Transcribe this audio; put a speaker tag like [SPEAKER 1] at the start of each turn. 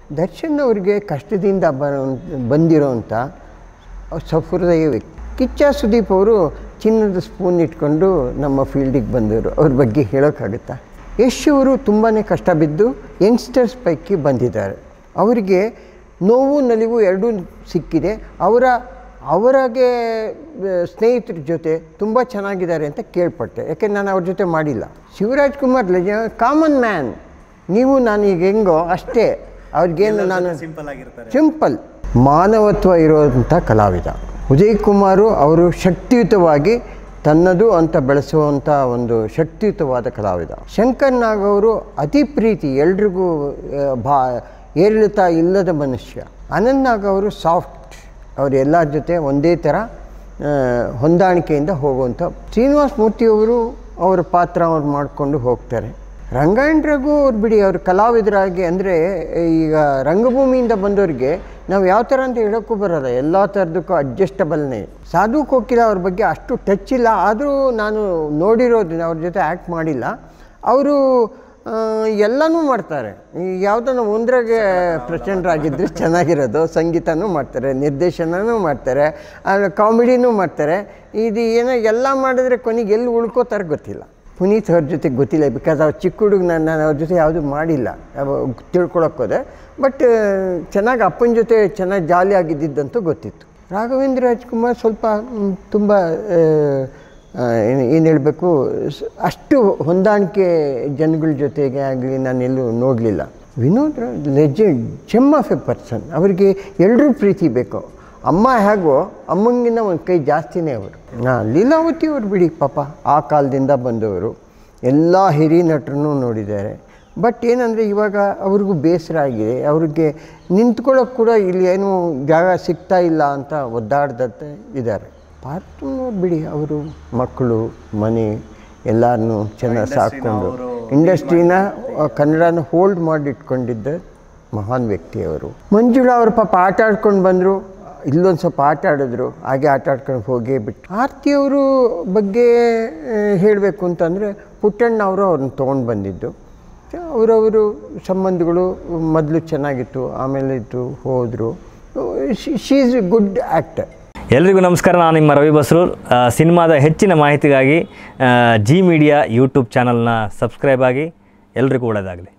[SPEAKER 1] ದರ್ಶನ್ ಅವ್ರಿಗೆ ಕಷ್ಟದಿಂದ ಬರೋ ಬಂದಿರೋಂಥ ಸಹೃದಯ ವ್ಯಕ್ತಿ ಕಿಚ್ಚ ಸುದೀಪ್ ಅವರು ಚಿನ್ನದ ಸ್ಪೂನ್ ಇಟ್ಕೊಂಡು ನಮ್ಮ ಫೀಲ್ಡಿಗೆ ಬಂದವರು ಅವ್ರ ಬಗ್ಗೆ ಹೇಳೋಕ್ಕಾಗುತ್ತಾ ಯಶ್ ಅವರು ತುಂಬಾ ಕಷ್ಟ ಬಿದ್ದು ಯಂಗ್ಸ್ಟರ್ಸ್ ಪೈಕಿ ಬಂದಿದ್ದಾರೆ ಅವರಿಗೆ ನೋವು ನಲಿವು ಎರಡೂ ಸಿಕ್ಕಿದೆ ಅವರ ಅವರಾಗೆ ಆ, ಸ್ನೇಹಿತರ ಜೊತೆ ತುಂಬ ಚೆನ್ನಾಗಿದ್ದಾರೆ ಅಂತ ಕೇಳ್ಪಟ್ಟೆ ಯಾಕೆ ನಾನು ಅವ್ರ ಜೊತೆ ಮಾಡಿಲ್ಲ ಶಿವರಾಜ್ ಕುಮಾರ್ ಲಜ ಕಾಮನ್ ಮ್ಯಾನ್ ನೀವು ನಾನು ಈಗ ಹೆಂಗೋ ಅಷ್ಟೇ ಅವ್ರಿಗೇನು ನಾನು
[SPEAKER 2] ಸಿಂಪಲ್ ಆಗಿರ್ತಾರೆ
[SPEAKER 1] ಸಿಂಪಲ್ ಮಾನವತ್ವ ಇರುವಂಥ ಕಲಾವಿದ ಉದಯ್ ಕುಮಾರು ಅವರು ಶಕ್ತಿಯುತವಾಗಿ ತನ್ನದು ಅಂತ ಬೆಳೆಸುವಂಥ ಒಂದು ಶಕ್ತಿಯುತವಾದ ಕಲಾವಿದ ಶಂಕರ್ ನಾಗ್ ಅವರು ಅತಿ ಪ್ರೀತಿ ಎಲ್ರಿಗೂ ಆ, ಭಾ ಏರಿಳಿತ ಇಲ್ಲದ ಮನುಷ್ಯ ಅನಂತ್ ನಾಗ್ ಅವರು ಸಾಫ್ಟ್ ಅವರು ಎಲ್ಲರ ಜೊತೆ ಒಂದೇ ಥರ ಆ, ಹೊಂದಾಣಿಕೆಯಿಂದ ಹೋಗುವಂಥ ಶ್ರೀನಿವಾಸ್ ಮೂರ್ತಿಯವರು ಅವರ ಪಾತ್ರ ಅವ್ರು ಮಾಡಿಕೊಂಡು ಹೋಗ್ತಾರೆ ರಂಗಾಯಣ ರಘು ಅವ್ರು ಬಿಡಿ ಅವ್ರು ಕಲಾವಿದರಾಗಿ ಅಂದರೆ ಈಗ ರಂಗಭೂಮಿಯಿಂದ ಬಂದವರಿಗೆ ನಾವು ಯಾವ ಥರ ಅಂತ ಹೇಳೋಕ್ಕೂ ಬರೋಲ್ಲ ಎಲ್ಲ ಥರದಕ್ಕೂ ಅಡ್ಜಸ್ಟಬಲ್ನೇ ಸಾಧು ಕೋಕಿಲ ಅವ್ರ ಬಗ್ಗೆ ಅಷ್ಟು ಟಚ್ ಇಲ್ಲ ಆದರೂ ನಾನು ನೋಡಿರೋದು ಅವ್ರ ಜೊತೆ ಆ್ಯಕ್ಟ್ ಮಾಡಿಲ್ಲ ಅವರು ಎಲ್ಲನೂ ಮಾಡ್ತಾರೆ ಈ ಯಾವುದನ್ನು ಒಂದ್ರಾಗೆ ಪ್ರಚಂಡರಾಗಿದ್ದರೆ ಚೆನ್ನಾಗಿರೋದು ಸಂಗೀತನೂ ಮಾಡ್ತಾರೆ ನಿರ್ದೇಶನನೂ ಮಾಡ್ತಾರೆ ಕಾಮಿಡಿನೂ ಮಾಡ್ತಾರೆ ಇದು ಏನೋ ಎಲ್ಲ ಮಾಡಿದ್ರೆ ಕೊನೆಗೆ ಎಲ್ಲಿ ಉಳ್ಕೋತಾರೆ ಗೊತ್ತಿಲ್ಲ ಪುನೀತ್ ಅವ್ರ ಜೊತೆ ಗೊತ್ತಿಲ್ಲ ಬಿಕಾಸ್ ಅವ್ರು ಚಿಕ್ಕ ಹುಡುಗ ನಾನು ನಾನು ಅವ್ರ ಜೊತೆ ಯಾವುದೂ ಮಾಡಿಲ್ಲ ತಿಳ್ಕೊಳಕ್ಕೆ ಹೋದೆ ಬಟ್ ಚೆನ್ನಾಗಿ ಅಪ್ಪನ ಜೊತೆ ಚೆನ್ನಾಗಿ ಜಾಲಿ ಆಗಿದ್ದಂತೂ ಗೊತ್ತಿತ್ತು ರಾಘವೇಂದ್ರ ರಾಜ್ಕುಮಾರ್ ಸ್ವಲ್ಪ ಮ್, ತುಂಬ ಏನು ಹೇಳಬೇಕು ಅಷ್ಟು ಹೊಂದಾಣಿಕೆ ಜನಗಳ ಜೊತೆಗೆ ಆಗಲಿ ನಾನೆಲ್ಲೂ ನೋಡಲಿಲ್ಲ Vinod legend gem of a person ಅವರಿಗೆ ಎಲ್ಲರೂ ಪ್ರೀತಿ ಬೇಕು ಅಮ್ಮ ಹೇಗೋ ಅಮ್ಮಂಗಿನ್ನ ಒಂದು ಕೈ ಜಾಸ್ತಿನೇ ಅವರು ಹಾಂ ಲೀಲಾವತಿ ಅವ್ರು ಬಿಡಿ ಪಾಪ ಆ ಕಾಲದಿಂದ ಬಂದವರು ಎಲ್ಲ ಹಿರಿಯ ನಟರನ್ನು ನೋಡಿದ್ದಾರೆ ಬಟ್ ಏನಂದರೆ ಇವಾಗ ಅವ್ರಿಗೂ ಬೇಸರ ಆಗಿದೆ ಅವ್ರಿಗೆ ನಿಂತ್ಕೊಳ್ಳೋಕೆ ಕೂಡ ಇಲ್ಲಿ ಏನೂ ಜಾಗ ಸಿಗ್ತಾ ಇಲ್ಲ ಅಂತ ಒದ್ದಾಡ್ದತ್ತೆ ಇದ್ದಾರೆ ಪಾರ್ಥನವ್ರು ಬಿಡಿ ಅವರು ಮಕ್ಕಳು ಮನೆ ಎಲ್ಲರನ್ನೂ ಚೆನ್ನಾಗಿ ಸಾಕ್ಕೊಂಡು ಇಂಡಸ್ಟ್ರಿನ ಕನ್ನಡನ ಹೋಲ್ಡ್ ಮಾಡಿ ಇಟ್ಕೊಂಡಿದ್ದ ಮಹಾನ್ ವ್ಯಕ್ತಿ ಅವರು ಮಂಜುಳಾ ಅವರು ಪಾಪ ಆಟ ಆಡ್ಕೊಂಡು ಬಂದರು ಇಲ್ಲೊಂದು ಸ್ವಲ್ಪ ಆಟ ಆಡಿದ್ರು ಹಾಗೆ ಆಟ ಆಡ್ಕೊಂಡು ಹೋಗೇ ಬಿಟ್ಟು ಆರ್ತಿಯವರು ಬಗ್ಗೆ ಹೇಳಬೇಕು ಅಂತಂದರೆ ಪುಟ್ಟಣ್ಣ ಅವರು ಅವ್ರನ್ನ ತೊಗೊಂಡು ಬಂದಿದ್ದು ಅವರವರು ಸಂಬಂಧಗಳು ಮೊದಲು ಚೆನ್ನಾಗಿತ್ತು ಆಮೇಲೆ ಇತ್ತು ಹೋದರು she is a good actor
[SPEAKER 3] ಎಲ್ರಿಗೂ ನಮಸ್ಕಾರ ನಾನು ನಿಮ್ಮ ರವಿ ಬಸ್ರೂರ್ ಆ, ಸಿನಿಮಾದ ಹೆಚ್ಚಿನ ಮಾಹಿತಿಗಾಗಿ ಆ, ಜಿ ಮೀಡಿಯಾ ಯೂಟ್ಯೂಬ್ ಚಾನಲ್ನ ಸಬ್ಸ್ಕ್ರೈಬ್ ಆಗಿ ಎಲ್ರಿಗೂ ಒಳ್ಳೆಯದಾಗಲಿ